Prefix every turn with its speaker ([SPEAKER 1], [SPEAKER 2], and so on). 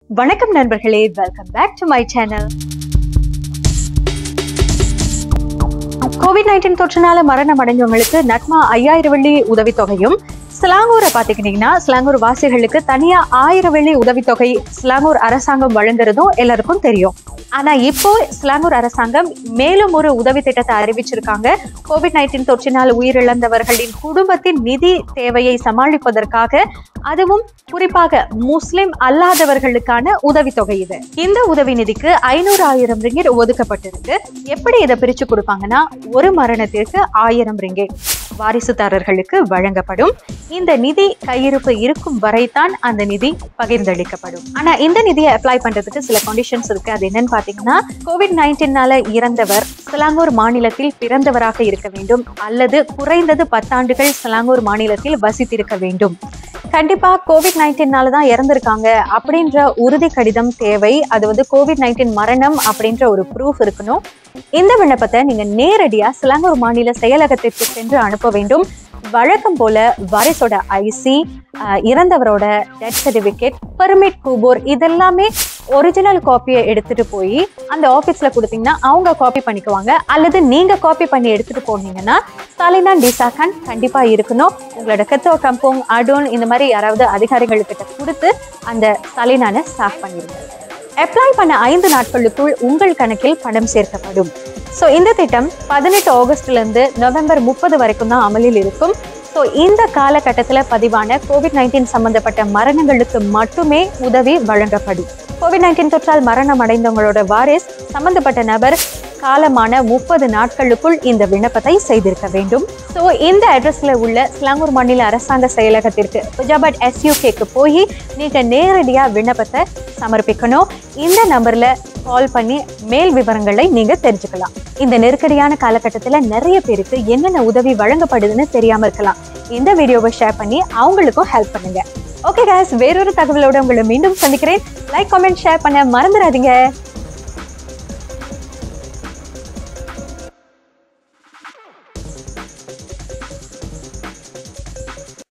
[SPEAKER 1] வணக்கம் நண்பர்களே welcome back to my channel COVID nineteen தொற்றுனால மரணம் அடைஞ்சவங்களுக்கு நட்மா ஐயாயிரம் வெள்ளி உதவித்தொகையும் சிலாங்கூரை பார்த்துக்கிட்டிங்கன்னா சிலாங்கூர் வாசிகளுக்கு தனியா ஆயிரம் வெள்ளி உதவித்தொகை சிலாங்கூர் அரசாங்கம் வழங்குறதும் எல்லாருக்கும் தெரியும் ஆனா இப்போ சிலாங்கூர் அரசாங்கம் மேலும் ஒரு உதவி திட்டத்தை அறிவிச்சிருக்காங்க கோவிட் நைன்டீன் தொற்றினால் உயிரிழந்தவர்களின் குடும்பத்தின் நிதி தேவையை சமாளிப்பதற்காக அதுவும் குறிப்பாக முஸ்லிம் அல்லாதவர்களுக்கான உதவித்தொகை இது இந்த உதவி நிதிக்கு ஐநூறு ஆயிரம் ரிங்கிட் ஒதுக்கப்பட்டிருக்கு எப்படி இதை பிரிச்சு கொடுப்பாங்கன்னா ஒரு மரணத்திற்கு ஆயிரம் ரிங்கிட் வாரிசுதாரர்களுக்கு வழங்கப்படும் இந்த நிதி கையிருப்பு இருக்கும் வரைதான் அந்த நிதி பகிர்ந்தளிக்கப்படும் ஆனா இந்த நிதியை அப்ளை பண்றதுக்கு சில கண்டிஷன்ஸ் இருக்கு அது என்னன்னு பாத்தீங்கன்னா கோவிட் நைன்டீன்னால இறந்தவர் சிலாங்கூர் மாநிலத்தில் பிறந்தவராக இருக்க வேண்டும் அல்லது குறைந்தது பத்தாண்டுகள் சிலாங்கூர் மாநிலத்தில் வசித்திருக்க வேண்டும் கண்டிப்பா கோவிட் நைன்டீன்னால தான் இறந்திருக்காங்க அப்படின்ற உறுதி கடிதம் தேவை அது வந்து கோவிட் நைன்டீன் மரணம் அப்படின்ற ஒரு ப்ரூஃப் இருக்கணும் இந்த விண்ணப்பத்தை நீங்க நேரடியா சிலாங்கூர் மாநில செயலகத்திற்கு சென்று அனுப்ப வேண்டும் வழக்கம் போல வாரிசோட ஐசி இறந்தவரோட டெத் சர்டிபிகேட் பெர்மிட் கூபோர் இதெல்லாமே ஒரிஜினல் காப்பியை எடுத்துட்டு போய் அந்த ஆஃபீஸில் கொடுத்தீங்கன்னா அவங்க காப்பி பண்ணிக்குவாங்க அல்லது நீங்கள் காப்பி பண்ணி எடுத்துட்டு போனீங்கன்னா சாலினா டிசாகான் கண்டிப்பாக இருக்கணும் உங்களோட கத்தோ கம்போங் அடோன் இந்த மாதிரி யாராவது அதிகாரிகள்கிட்ட கொடுத்து அந்த சாலினானை ஸ்டாஃப் பண்ணிடுங்க அப்ளை பண்ண ஐந்து நாட்களுக்குள் உங்கள் கணக்கில் பணம் சேர்க்கப்படும் ஸோ இந்த திட்டம் பதினெட்டு ஆகஸ்ட்லேருந்து நவம்பர் முப்பது வரைக்கும் தான் அமலில் இருக்கும் ஸோ இந்த காலகட்டத்தில் பதிவான கோவிட் நைன்டீன் சம்பந்தப்பட்ட மரணங்களுக்கு மட்டுமே உதவி வழங்கப்படும் கோவிட் நைன்டீன் தொற்றால் மரணம் அடைந்தவங்களோட வாரிஸ் சம்பந்தப்பட்ட நபர் காலமான முப்பது நாட்களுக்குள் இந்த விண்ணப்பத்தை செய்திருக்க வேண்டும் ஸோ இந்த அட்ரஸ்ல உள்ள ஸ்லாங்கூர் மாநில அரசாங்க செயலகத்திற்கு புஜாபாட் எஸ்யூகேக்கு போய் நீங்க நேரடியா விண்ணப்பத்தை சமர்ப்பிக்கணும் இந்த நம்பர்ல கால் பண்ணி மேல் விவரங்களை நீங்க தெரிஞ்சுக்கலாம் இந்த நெருக்கடியான காலகட்டத்தில் நிறைய பேருக்கு என்னென்ன உதவி வழங்கப்படுதுன்னு தெரியாம இருக்கலாம் இந்த வீடியோவை ஷேர் பண்ணி அவங்களுக்கும் ஹெல்ப் பண்ணுங்க ஓகே guys வேறொரு தகவலோட உங்களை மீண்டும் சந்திக்கிறேன் லைக் கமெண்ட் ஷேர் பண்ண மறந்துடாதீங்க